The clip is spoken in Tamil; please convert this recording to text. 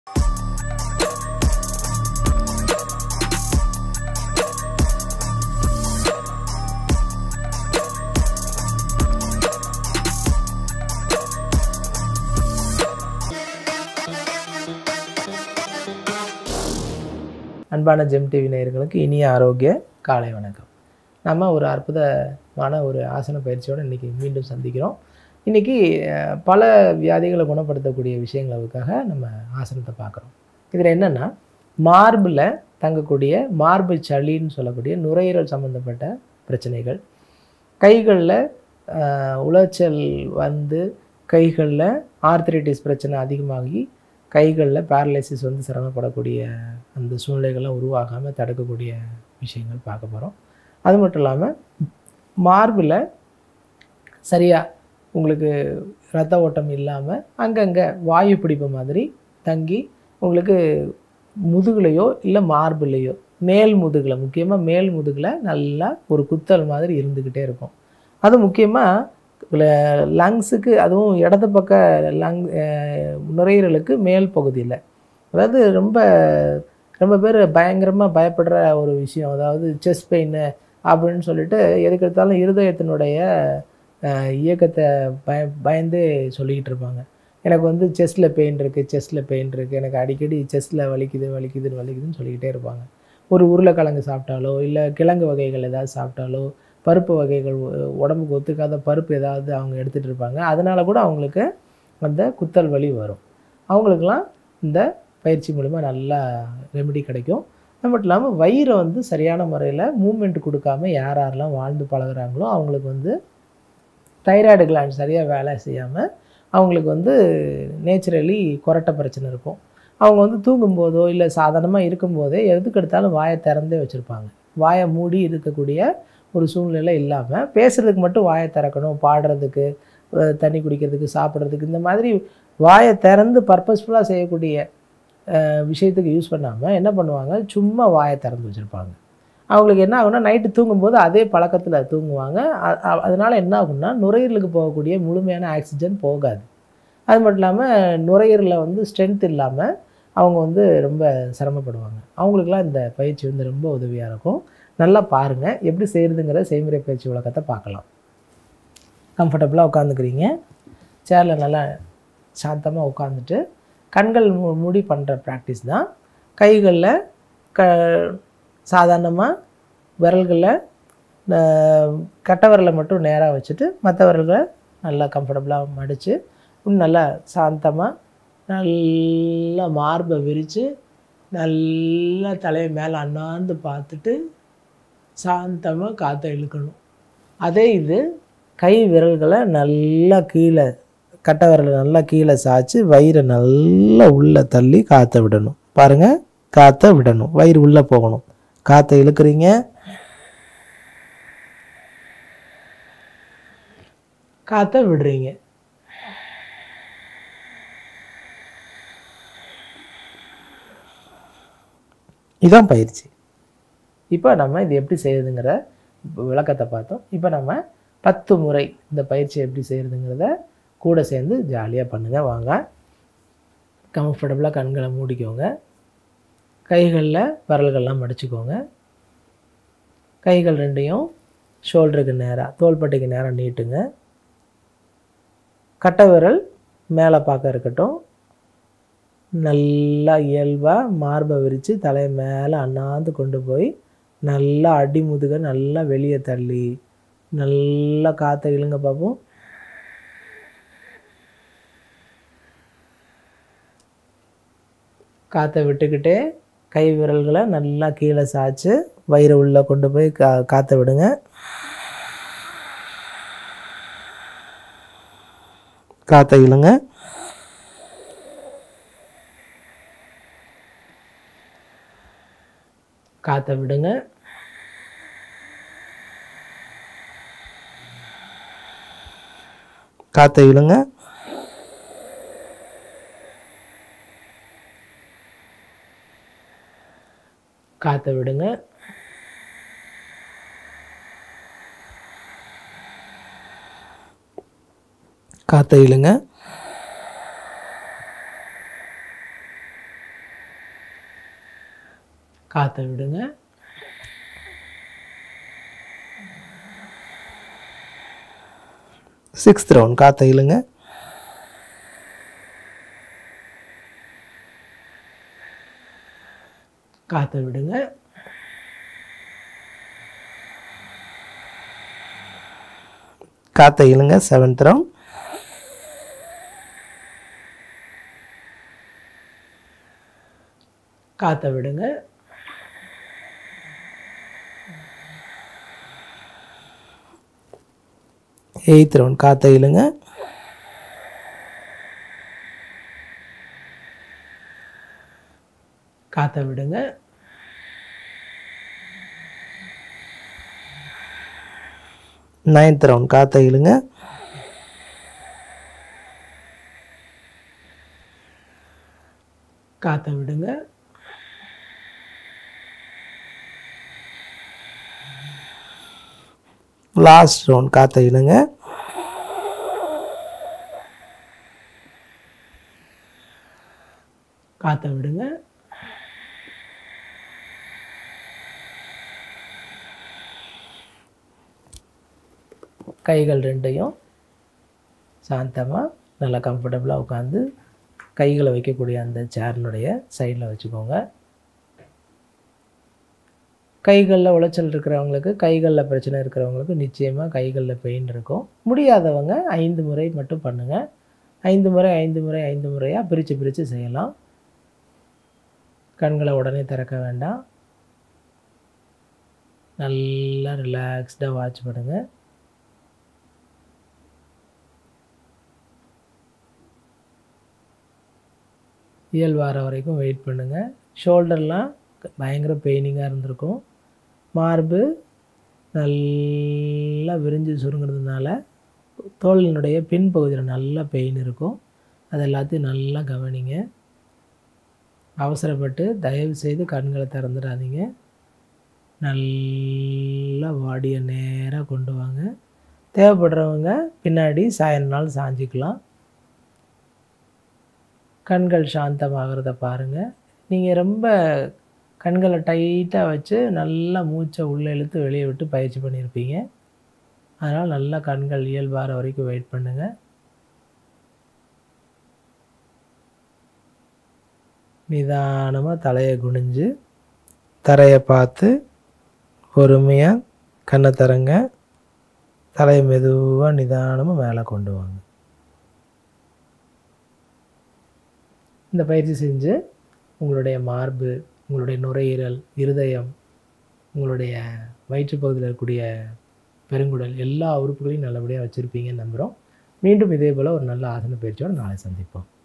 அன்பான ஜெம் டிவி நேயர்களுக்கு இனிய ஆரோக்கிய காலை வணக்கம் நம்ம ஒரு அற்புதமான ஒரு ஆசன பயிற்சியோடு இன்றைக்கி மீண்டும் சந்திக்கிறோம் இன்றைக்கி பல வியாதிகளை குணப்படுத்தக்கூடிய விஷயங்களுக்காக நம்ம ஆசனத்தை பார்க்குறோம் இதில் என்னென்னா மார்பில் தங்கக்கூடிய மார்பு சளின்னு சொல்லக்கூடிய நுரையீரல் சம்மந்தப்பட்ட பிரச்சனைகள் கைகளில் உளைச்சல் வந்து கைகளில் ஆர்த்தரைட்டிஸ் பிரச்சனை அதிகமாகி கைகளில் பேரலைசிஸ் வந்து சிரமப்படக்கூடிய அந்த சூழ்நிலைகள்லாம் உருவாகாமல் தடுக்கக்கூடிய விஷயங்கள் பார்க்க போகிறோம் அது மட்டும் இல்லாமல் மார்பில் சரியாக உங்களுக்கு ரத்த ஓட்டம் இல்லாமல் அங்கங்கே வாயு பிடிப்பு மாதிரி தங்கி உங்களுக்கு முதுகுலையோ இல்லை மார்புலையோ மேல் முதுகில் முக்கியமாக மேல் முதுகில் நல்லா ஒரு குத்தல் மாதிரி இருந்துக்கிட்டே இருக்கும் அது முக்கியமாக லங்ஸுக்கு அதுவும் இடது பக்க லங் நுரையீரலுக்கு மேல் பகுதியில் அதாவது ரொம்ப ரொம்ப பேர் பயங்கரமாக பயப்படுற ஒரு விஷயம் அதாவது செஸ்ட் பெயின் அப்படின்னு சொல்லிட்டு எதுக்கு எடுத்தாலும் இருதயத்தினுடைய இயக்கத்தை பய பயந்து சொல்லிக்கிட்டு இருப்பாங்க எனக்கு வந்து செஸ்ட்டில் பெயின் இருக்குது செஸ்ட்டில் பெயின் இருக்குது எனக்கு அடிக்கடி செஸ்ட்டில் வலிக்குது வலிக்குதுன்னு வலிக்குதுன்னு சொல்லிக்கிட்டே இருப்பாங்க ஒரு உருளைக்கிழங்கு சாப்பிட்டாலோ இல்லை கிழங்கு வகைகள் ஏதாவது சாப்பிட்டாலோ பருப்பு வகைகள் உடம்புக்கு ஒத்துக்காத பருப்பு ஏதாவது அவங்க எடுத்துகிட்டு இருப்பாங்க அதனால் கூட அவங்களுக்கு அந்த குத்தல் வலி வரும் அவங்களுக்கெல்லாம் இந்த பயிற்சி மூலிமா நல்லா ரெமெடி கிடைக்கும் அது மட்டும் இல்லாமல் வயிறை வந்து சரியான முறையில் மூமெண்ட் கொடுக்காம யார் யாரெல்லாம் வாழ்ந்து பழகுறாங்களோ அவங்களுக்கு வந்து தைராய்டு கிளாண்ட் சரியாக வேலை செய்யாமல் அவங்களுக்கு வந்து நேச்சுரலி கொரட்டை பிரச்சனை இருக்கும் அவங்க வந்து தூங்கும்போதோ இல்லை சாதாரணமாக இருக்கும்போதே எதுக்கு எடுத்தாலும் வாயை திறந்தே வச்சுருப்பாங்க வாயை மூடி இருக்கக்கூடிய ஒரு சூழ்நிலை இல்லாமல் பேசுகிறதுக்கு மட்டும் வாயை திறக்கணும் பாடுறதுக்கு தண்ணி குடிக்கிறதுக்கு சாப்பிட்றதுக்கு இந்த மாதிரி வாயை திறந்து பர்பஸ்ஃபுல்லாக செய்யக்கூடிய விஷயத்துக்கு யூஸ் பண்ணாமல் என்ன பண்ணுவாங்க சும்மா வாயை திறந்து வச்சுருப்பாங்க அவங்களுக்கு என்ன ஆகும்னா நைட்டு தூங்கும்போது அதே பழக்கத்தில் தூங்குவாங்க அதனால் என்ன ஆகும்னா நுரையீரலுக்கு போகக்கூடிய முழுமையான ஆக்சிஜன் போகாது அது மட்டும் இல்லாமல் நுரையீரலில் வந்து ஸ்ட்ரென்த் இல்லாமல் அவங்க வந்து ரொம்ப சிரமப்படுவாங்க அவங்களுக்குலாம் இந்த பயிற்சி வந்து ரொம்ப உதவியாக இருக்கும் நல்லா பாருங்கள் எப்படி செய்கிறதுங்கிற செய்முறை பயிற்சி விளக்கத்தை பார்க்கலாம் கம்ஃபர்டபுளாக உட்காந்துக்கிறீங்க சேரில் நல்லா சாந்தமாக உட்காந்துட்டு கண்கள் மூ மூடி பண்ணுற ப்ராக்டிஸ் தான் கைகளில் க சாதாரணமாக விரல்களில் கட்டை விரலை மட்டும் நேராக வச்சுட்டு மற்ற விரல்களை நல்லா கம்ஃபர்டபுளாக மடித்து இன்னும் நல்லா சாந்தமாக நல்லா மார்பை விரித்து நல்லா தலையை மேலே அண்ணாந்து பார்த்துட்டு சாந்தமாக காற்றை இழுக்கணும் அதே இது கை விரல்களை நல்லா கீழே கட்டை விரலை நல்லா கீழே சாய்ச்சி வயிறை நல்லா உள்ளே தள்ளி காற்றை விடணும் பாருங்கள் காற்றை விடணும் வயிறு உள்ளே போகணும் காற்றை இழுக்கிறீங்க காற்றை விடுறீங்க இதான் பயிற்சி இப்போ நம்ம இது எப்படி செய்யுதுங்கிற விளக்கத்தை பார்த்தோம் இப்போ நம்ம பத்து முறை இந்த பயிற்சி எப்படி செய்கிறதுங்கிறத கூட சேர்ந்து ஜாலியாக பண்ணுங்கள் வாங்க கம்ஃபர்டபுளாக கண்களை மூடிக்கோங்க கைகளில் விரல்கள்லாம் மடிச்சுக்கோங்க கைகள் ரெண்டையும் ஷோல்டருக்கு நேராக தோள்பட்டைக்கு நேராக நீட்டுங்க கட்டை விரல் மேலே பார்க்க இருக்கட்டும் நல்லா இயல்பாக மார்பை விரித்து தலை மேலே அண்ணாந்து கொண்டு போய் நல்லா அடி முதுக நல்லா வெளியே தள்ளி நல்லா காற்றை இழுங்க பார்ப்போம் காற்றை விட்டுக்கிட்டே கை விரல்களை நல்லா கீழே சாய்ச்சி வயிறு உள்ளே கொண்டு போய் கா காற்றை விடுங்க காற்றை இழுங்க காற்றை விடுங்க காற்றை இழுங்க காற்றை விடுங்க காற்றை இழுங்க காற்றை விடுங்க சிக்ஸ்த் ரவுண்ட் காற்றை இழுங்க காற்றை விடுங்க காற்றை இழுங்க செவன்த் ரவுண்ட் காற்றை விடுங்க எயித் ரவுண்ட் காற்றை இழுங்க காற்றை விடுங்க நைன்த் ரவுண்ட் காற்றை இழுங்க காற்றை விடுங்க லாஸ்ட் ரவுண்ட் காற்றை இழுங்க காற்றை விடுங்க கைகள் ரெண்டையும் சாந்தமாக நல்லா கம்ஃபர்டபுளாக உட்காந்து கைகளை வைக்கக்கூடிய அந்த சேரினுடைய சைடில் வச்சுக்கோங்க கைகளில் உளைச்சல் இருக்கிறவங்களுக்கு கைகளில் பிரச்சனை இருக்கிறவங்களுக்கு நிச்சயமாக கைகளில் பெயின் இருக்கும் முடியாதவங்க ஐந்து முறை மட்டும் பண்ணுங்கள் ஐந்து முறை ஐந்து முறை ஐந்து முறையாக பிரித்து பிரித்து செய்யலாம் கண்களை உடனே திறக்க வேண்டாம் நல்லா ரிலாக்ஸ்டாக வாட்ச் பண்ணுங்கள் இயல்பார வரைக்கும் வெயிட் பண்ணுங்கள் ஷோல்டர்லாம் பயங்கர பெயினிங்காக இருந்திருக்கும் மார்பு நல்லா விரிஞ்சு சுருங்குறதுனால தோலினுடைய பின்பகுதியில் நல்லா பெயின் இருக்கும் அது எல்லாத்தையும் நல்லா கவனிங்க அவசரப்பட்டு தயவு செய்து கண்களை திறந்துடாதீங்க நல்லா பாடியை நேராக கொண்டு வாங்க தேவைப்படுறவங்க பின்னாடி சாயந்தரம் சாஞ்சிக்கலாம் கண்கள் சாந்தமாகிறத பாருங்கள் நீங்கள் ரொம்ப கண்களை டைட்டாக வச்சு நல்லா மூச்சை உள்ளே இழுத்து வெளியே விட்டு பயிற்சி பண்ணியிருப்பீங்க அதனால் நல்லா கண்கள் இயல்பார வரைக்கும் வெயிட் பண்ணுங்கள் நிதானமாக தலையை குனிஞ்சு தரையை பார்த்து பொறுமையாக கண்ணை திறங்க தலையை மெதுவாக நிதானமாக மேலே கொண்டு வாங்க இந்த பயிற்சி செஞ்சு உங்களுடைய மார்பு உங்களுடைய நுரையீரல் இருதயம் உங்களுடைய வயிற்றுப்பகுதியில் இருக்கக்கூடிய பெருங்குடல் எல்லா உறுப்புகளையும் நல்லபடியாக வச்சுருப்பீங்கன்னு நம்புகிறோம் மீண்டும் இதே போல் ஒரு நல்ல ஆசன பயிற்சியோடு நாளை சந்திப்போம்